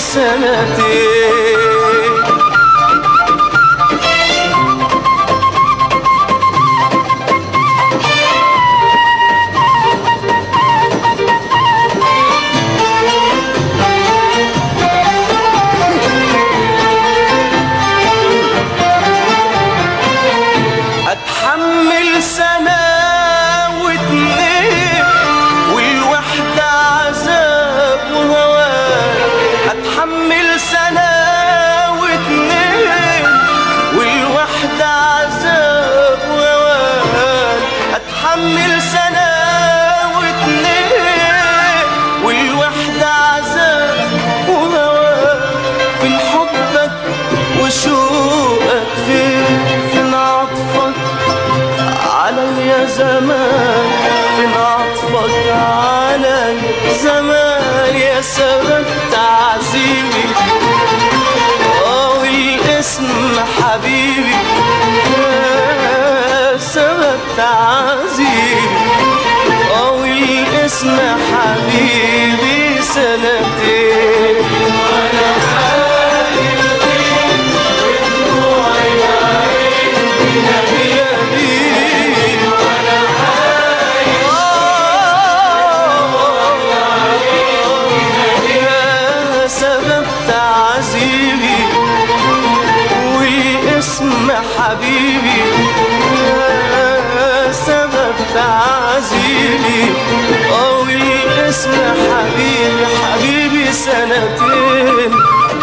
سنتين اتحمل سنة واتنين والوحدة عذاب وهوان اتحمل سنة واتنين والوحدة عذاب وهوان اتحمل سنة واتنين والوحدة عذاب وهوان فين حبك وشوقك فين فين عطفك علي زمان فين عطفك علي زمان يا سبب تعذيبي اه والاسم حبيبي يا سبب تعذيبي اه والاسم حبيبي سنتين يا سبب تعذيبي والاسم حبيبي يا سبب تعذيبي او الاسم حبيبي حبيبي سنتين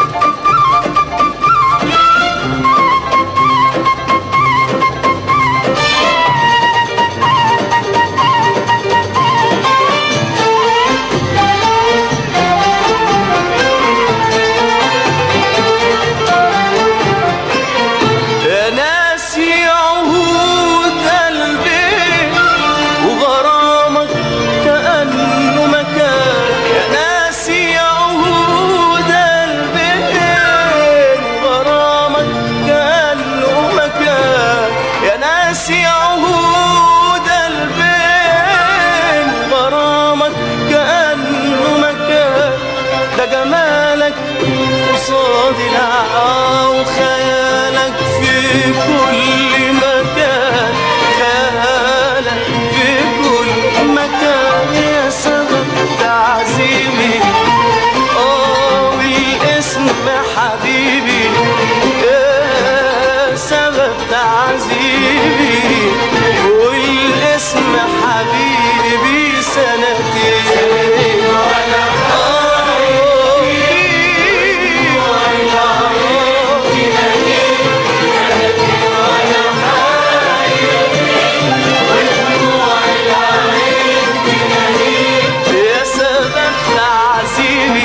يا ناسي عهود قلبي وغرامك كأنه مكان يا ناسي عهود قلبي وغرامك كأنه مكان يا ناسي عهود قلبي وغرامك كأنه مكان ده جمالك قصاد العا وخيالك في كل مكان خيالك في كل مكان يا سبب تعذيبي اه والاسم حبيبي يا سبب تعذيبي والاسم حبيبي سنتين يا سبب تعذيبي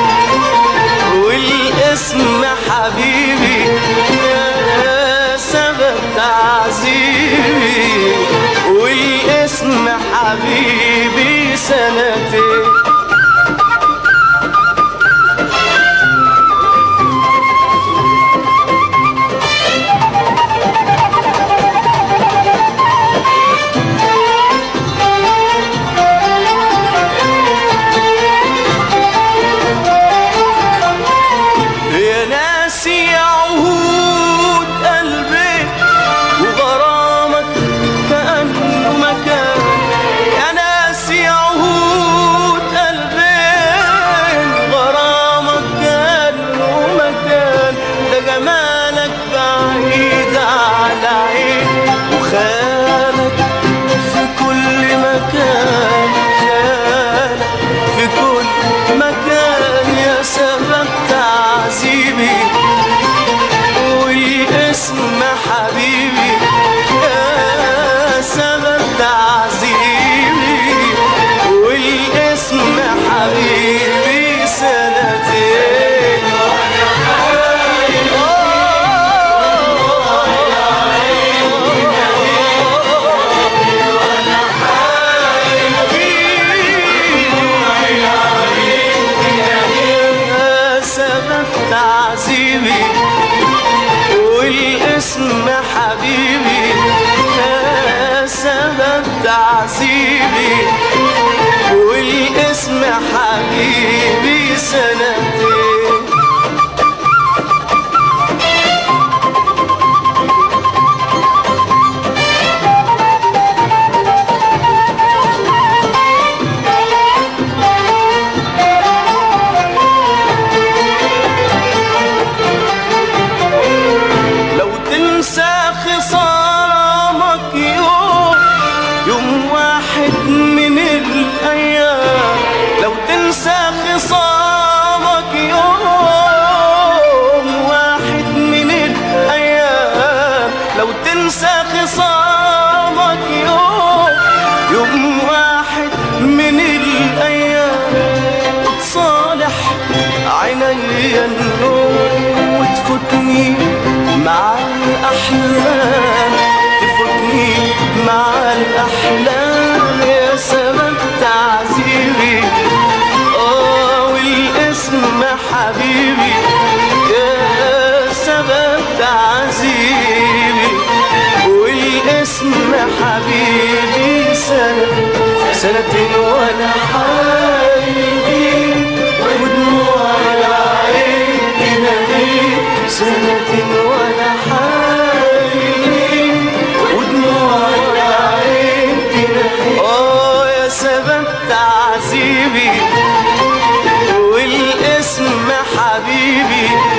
والاسم حبيبي يا سبب تعذيبي والاسم حبيبي سنتين يا ناسي عهود قلبي وغرامك كأنه مكان يا ناسي عهود قلبي وغرامك كأنه مكان ده جمالك بعيد على عين وخيالك في كل مكان خيالك في كل مكان يا سبب تعذيبي والاسم حبيبي يا سبب تعذيبي والاسم حبيبي سنتين يا سبب تعذيبي والاسم حبيبي يا سبب تعذيبي والاسم حبيبي سنتين عليا النوم وتفوتني مع الأحلام تفوتني مع الأحلام يا سبب تعذيبي آه والاسم حبيبي يا سبب تعذيبي والاسم حبيبي سنة سنة وانا حبيبي ودموع العين تنادي سنة وانا حبيبي ودموع العين تنادي اه يا سبب تعذيبي والاسم حبيبي